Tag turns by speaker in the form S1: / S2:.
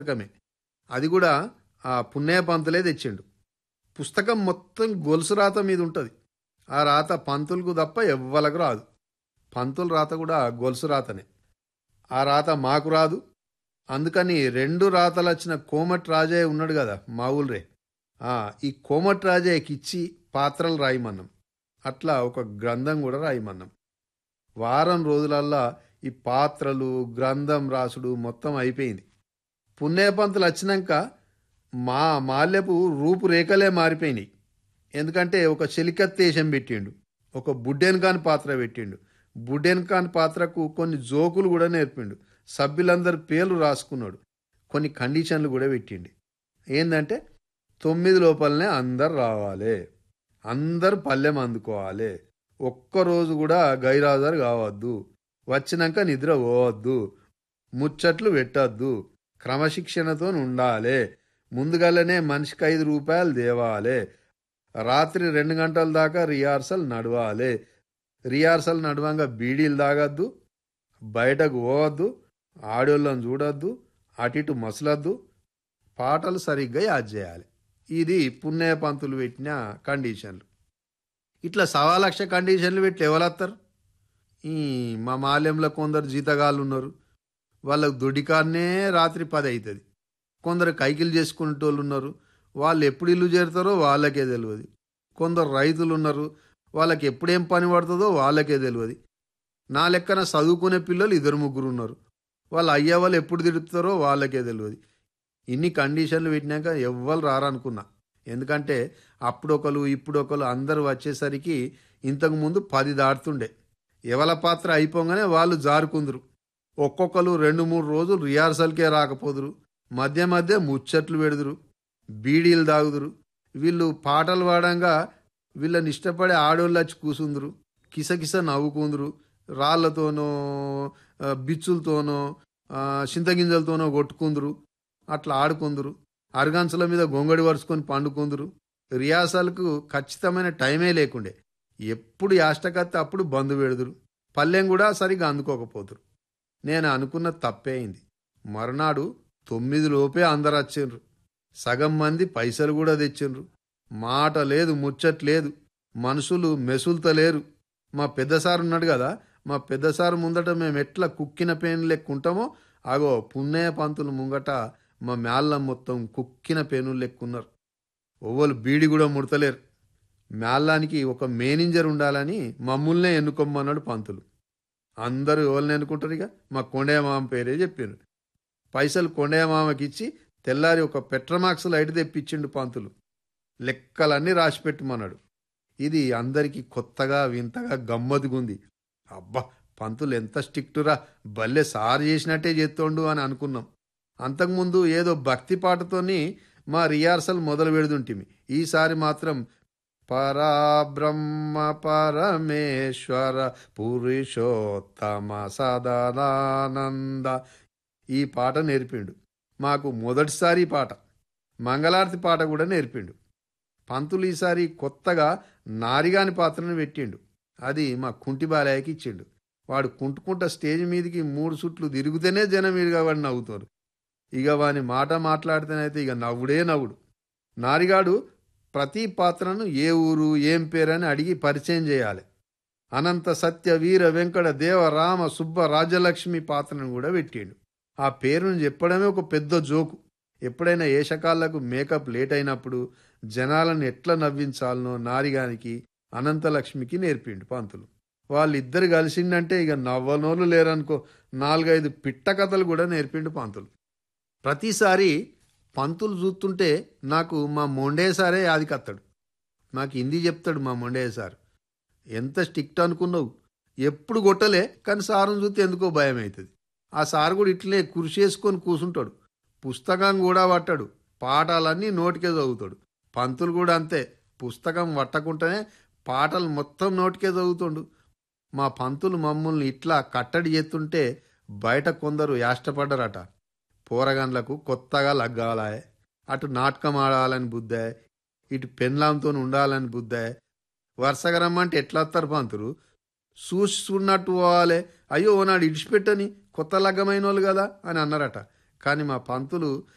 S1: పుస్తకమే అది కూడా ఆ పున్నయ్య పంతులే తెచ్చిండు పుస్తకం మొత్తం గొలుసు రాత మీద ఉంటుంది ఆ రాత పంతులకు తప్ప ఎవ్వలకు రాదు పంతుల రాత కూడా గొలుసు రాతనే ఆ రాత మాకు రాదు అందుకని రెండు రాతలు వచ్చిన కోమటి రాజయ్య ఉన్నాడు కదా మా ఊళ్ళే ఆ, ఈ కోమటి రాజయ్యకి ఇచ్చి పాత్రలు రాయమన్నాం అట్లా ఒక గ్రంథం కూడా రాయమన్నాం వారం రోజులల్లా ఈ పాత్రలు గ్రంథం రాసుడు మొత్తం అయిపోయింది పుణ్యపంతులు వచ్చినాక మా మాల్యపు రూపురేఖలే మారిపోయినాయి ఎందుకంటే ఒక చెలికత్తేశం పెట్టిండు ఒక బుడ్డెన్ ఖాన్ పాత్ర పెట్టిండు బుడ్డెన్ ఖాన్ పాత్రకు కొన్ని జోకులు కూడా నేర్పిండు సభ్యులందరి పేర్లు రాసుకున్నాడు కొన్ని కండిషన్లు కూడా పెట్టిండు ఏంటంటే తొమ్మిది లోపలనే అందరు రావాలి అందరు పల్లెం అందుకోవాలి ఒక్కరోజు కూడా గైరాజర్ కావద్దు వచ్చినాక నిద్ర పోవద్దు ముచ్చట్లు పెట్టద్దు క్రమశిక్షణతో ఉండాలి ముందుగానే మనిషికి ఐదు రూపాయలు దేవాలి రాత్రి రెండు గంటల దాకా రిహార్సల్ నడవాలి రిహార్సల్ నడవంగా బీడీలు తాగద్దు బయటకు పోవద్దు ఆడోళ్ళని చూడొద్దు అటు ఇటు మసలద్దు పాటలు సరిగ్గా యాద్ చేయాలి ఇది పుణ్య పంతులు పెట్టిన కండిషన్లు ఇట్లా సవా లక్ష కండిషన్లు పెట్టి ఎవరత్తారు ఈ మా మాల్యంలో కొందరు జీతగాళ్ళు ఉన్నారు వాళ్ళకు దొడ్డికాన్నే రాత్రి పది అవుతుంది కొందరు కైకిలు చేసుకునేటోళ్ళు ఉన్నారు వాళ్ళు ఎప్పుడు ఇల్లు చేరుతారో వాళ్ళకే తెలియదు కొందరు రైతులు ఉన్నారు వాళ్ళకి ఎప్పుడేం పని పడుతుందో వాళ్ళకే తెలియదు నా లెక్కన చదువుకునే పిల్లలు ఇద్దరు ముగ్గురు ఉన్నారు వాళ్ళు అయ్యే వాళ్ళు ఎప్పుడు తిడుతారో వాళ్ళకే తెలియదు ఇన్ని కండిషన్లు పెట్టినాక ఎవ్వరు రారనుకున్నా ఎందుకంటే అప్పుడొకరు ఇప్పుడొకరు అందరూ వచ్చేసరికి ఇంతకు ముందు పది దాటుతుండే ఎవల పాత్ర అయిపోగానే వాళ్ళు జారుకుందరు ఒక్కొక్కరు రెండు మూడు రోజులు రిహార్సల్కే రాకపోదురు మధ్య మధ్య ముచ్చట్లు పెడుదురు బీడీలు తాగుదురు వీళ్ళు పాటలు పాడంగా వీళ్ళని ఇష్టపడే ఆడోళ్ళు వచ్చి కూసుందరు కిసకిస నవ్వుకుందరు రాళ్లతోనో ఆ, బిచ్చులతోనో ఆ, చింతగింజలతోనో కొట్టుకుందరు అట్లా ఆడుకుందరు అరగంచల మీద గొంగడి వరుసుకొని పండుకుందరు రియాసాలకు ఖచ్చితమైన టైమే లేకుండే ఎప్పుడు యాష్టకత్తి అప్పుడు బంధు పెడుదురు పల్లెం కూడా సరిగా అందుకోకపోతురు నేను అనుకున్న తప్పే అయింది మరునాడు తొమ్మిది లోపే అందరు వచ్చిండ్రు సగం మంది పైసలు కూడా తెచ్చిండ్రు మాట లేదు ముచ్చట్ లేదు మనుషులు మెసులుతలేరు మా పెద్ద సార్ ఉన్నాడు కదా మా పెద్ద సార్ ముందట మేము ఎట్లా కుక్కిన పేను లెక్కుంటామో అగో పున్నయ్య పంతులు ముంగట మా మేళ్ళం మొత్తం కుక్కిన పేనులు లెక్కున్నారు ఓవలు బీడి కూడా ముడతలేరు మేళ్ళానికి ఒక మేనేజర్ ఉండాలని మమ్మల్నే ఎన్నుకోమన్నాడు పంతులు అందరూ ఎవరిని ఎన్నుకుంటారు ఇక మా కొండయ్య మామ పేరే చెప్పారు పైసలు కొండయ్య మామకి ఇచ్చి తెల్లారి ఒక పెట్రమాక్స్ లైట్ తెప్పించిండు పంతులు లెక్కలన్నీ రాసి పెట్టమన్నాడు ఇది అందరికీ కొత్తగా వింతగా గమ్మత్తుగుంది అబ్బా పంతులు ఎంత స్ట్రిక్టురా భలే సార్ చేసినట్టే చేస్తోండు అని అనుకున్నాం అంతకుముందు ఏదో భక్తి పాటతోని మా రిహార్సల్ మొదలు పెడుతుంటిమి ఈసారి మాత్రం పరాబ్రహ్మ పరమేశ్వర పురుషోత్తమ సదానంద ఈ పాట నేర్పిండు మాకు మొదటిసారి ఈ పాట మంగళారతి పాట కూడా నేర్పిండు పంతులు ఈసారి కొత్తగా నారిగాని పాత్రను పెట్టిండు అది మా కుంటి బాలయ్యకి ఇచ్చిండు వాడు కుంటుకుంట స్టేజ్ మీదకి మూడు చుట్లు తిరిగితేనే జనం ఇదిగా వాడు నవ్వుతారు ఇక వాని మాట మాట్లాడితేనైతే ఇక నవ్వుడే నవ్వుడు నారిగాడు ప్రతి పాత్రను ఏ ఊరు ఏం పేరని అడిగి పరిచయం చేయాలి అనంత సత్య వీర వెంకట దేవ రామ సుబ్బ రాజలక్ష్మి పాత్రను కూడా పెట్టిండు ఆ పేరును చెప్పడమే ఒక పెద్ద జోకు ఎప్పుడైనా ఏషకాళ్లకు మేకప్ లేట్ అయినప్పుడు జనాలను ఎట్లా నవ్వించాలనో నారిగానికి అనంతలక్ష్మికి నేర్పిండు పంతులు వాళ్ళిద్దరు కలిసిండంటే ఇక నవ్వనోళ్ళు లేరనుకో నాలుగైదు పిట్ట కథలు కూడా నేర్పిండు పంతులు ప్రతిసారి పంతులు చూస్తుంటే నాకు మా మొండే సారే యాదికత్తాడు నాకు హిందీ చెప్తాడు మా మొండే సార్ ఎంత స్ట్రిక్ట్ అనుకున్నావు ఎప్పుడు కొట్టలే కానీ సారుని చూస్తే ఎందుకో భయం అవుతుంది ఆ సార్ కూడా ఇట్లే కృషి చేసుకొని కూసుంటాడు పుస్తకం కూడా పట్టాడు పాఠాలన్నీ నోటికే చదువుతాడు పంతులు కూడా అంతే పుస్తకం పట్టకుండానే పాటలు మొత్తం నోటికే చదువుతుండు మా పంతులు మమ్మల్ని ఇట్లా కట్టడి చేస్తుంటే బయట కొందరు యాష్టపడ్డరట పోరగాన్లకు కొత్తగా లగ్గాలాయే అటు నాటకం ఆడాలని బుద్దే ఇటు పెన్లాంతో ఉండాలని బుద్దే వరుసగా రమ్మంటే ఎట్లా వస్తారు పంతులు చూసి చూడనట్టు పోవాలి అయ్యో నాడు ఇడిచిపెట్టని కొత్త లగ్గమైన వాళ్ళు కదా అని అన్నారట కానీ మా పంతులు